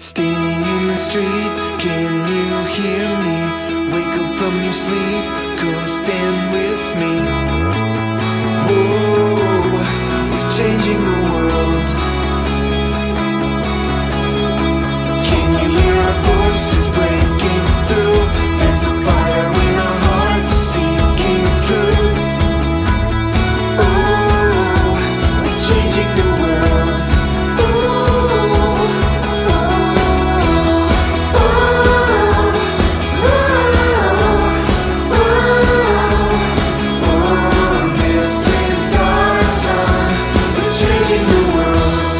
Standing in the street, can you hear me? Wake up from your sleep, come stand with me. Whoa, we're changing the world. Can you hear our voices breaking through? There's a fire in our hearts seeking truth. Oh, we're changing the world. This is our time. We're changing the world.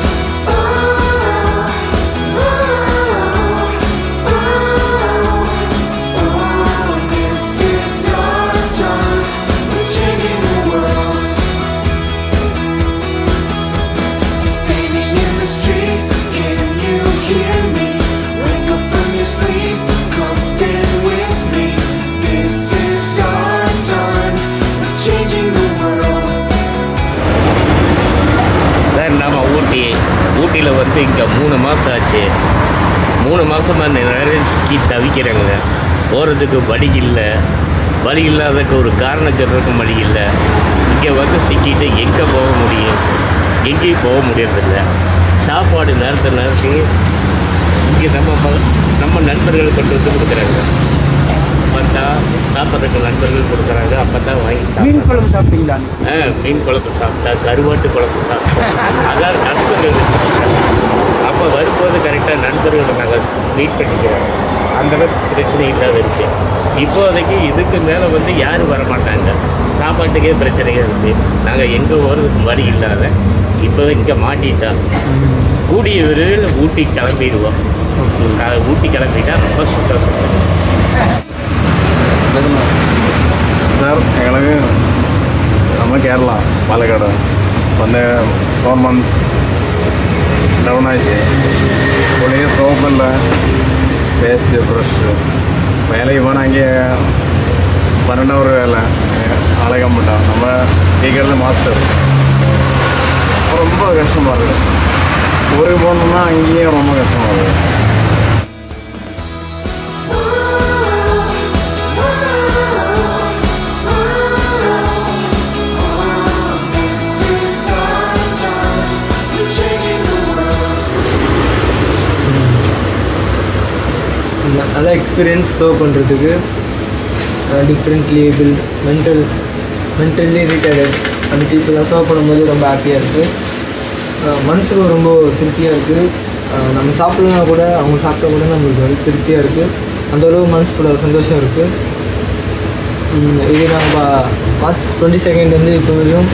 This is our time. We're changing the world. Standing in the street, can you hear me? Wake up from your sleep, come stand with me. This is our time. We're changing the world. Sir நாம் ஊட்டி ஊட்டியில் வந்து இங்கே மூணு மாதம் ஆச்சு மூணு மாதமாக நிறைய சிக்கி தவிக்கிறேங்க போகிறதுக்கு வழி இல்லை வழி இல்லாததுக்கு ஒரு காரணம் சொல்கிறதுக்கு வழி இல்லை இங்கே வந்து சிக்கிட்டு எங்கே போக முடியும் எங்கேயும் போக முடியறதில்ல சாப்பாடு நேரத்தை நேரத்து இங்கே நம்ம ப- நம்ம நண்பர்கள் கொண்டு வந்து கொடுக்குறாங்க பார்த்தா சாப்பிட்றதுக்கு நண்பர்கள் கொடுக்குறாங்க அப்போ தான் வாங்கி மீன் சாப்பிட்றோம் குழம்பு சாப்பிட்டீங்களா ஆ, மீன் குழம்பு சாப்பிட்டா கருவாட்டு குழம்பு சாப்பிட்டா அதான் நண்பர்கள் அப்போ வரும்போது கரெக்டாக நண்பர்களை நாங்கள் மீட் பண்ணிக்கிறோம் அந்த அளவுக்கு பிரச்சனை இல்லாத இருக்கு இப்போதைக்கு இதுக்கு மேலே வந்து யாரும் வர மாட்டாங்க சாப்பாட்டுக்கே பிரச்சனைகள் இருக்குது நாங்கள் எங்கே போகிறதுக்கு வழி இல்லாத இப்போ இங்கே மாட்டிட்டோம் கூடிய விரைவில் ஊட்டி கிளம்பிடுவோம் க- ஊட்டி கிளம்பிட்டா ரொம்ப சந்தோஷம் സാർ ഞങ്ങൾ നമ്മൾ കേരള പാലക്കാട് വന്ന് ഫോർ മന്ത് ഡൗൺ ആയിട്ട് പുള്ളി സോപ്പല്ല പേസ്റ്റ് ബ്രഷ് வேலைக்கு போனாங்க பன்னெண்டாவது வேலை அழக மாட்டான் நம்ம கேட்கறது மாஸ்டர் ரொம்ப கஷ்டமாக இருக்குது ஊருக்கு போகணுன்னா அங்கேயும் ரொம்ப கஷ்டமாக இருக்குது This is our time. We're changing the world. நல்ல எக்ஸ்பீரியன்ஸ் சர்வ் பண்ணுறதுக்கு differently able mental mentally retired அந்த பீப்புளெலாம் சர்வ் பண்ணும்போது ரொம்ப ஹாப்பியாக இருக்குது மனசுக்கு ரொம்ப திருப்தியாக இருக்குது நம்ம சாப்பிட்லனா கூட அவங்க சாப்பிட்டா கூட நம்மளுக்கு வந்து திருப்தியாக இருக்குது அந்த அளவு மனசுக்குள்ள சந்தோஷம் இருக்குது இது நம்ம மார்ச் டுவெண்ட்டி செகண்ட் வந்து இப்போ வரையும்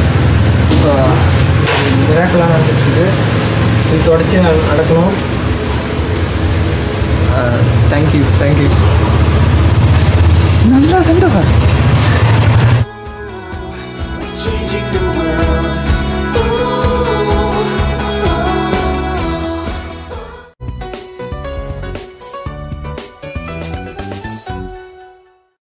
மிராக்கெலாம் நடந்துட்டுருக்கு இது தொடர்ச்சி நட- நடக்கணும் தேங்க்யூ தேங்க்யூ நல்லா சண்டை சார் Changing the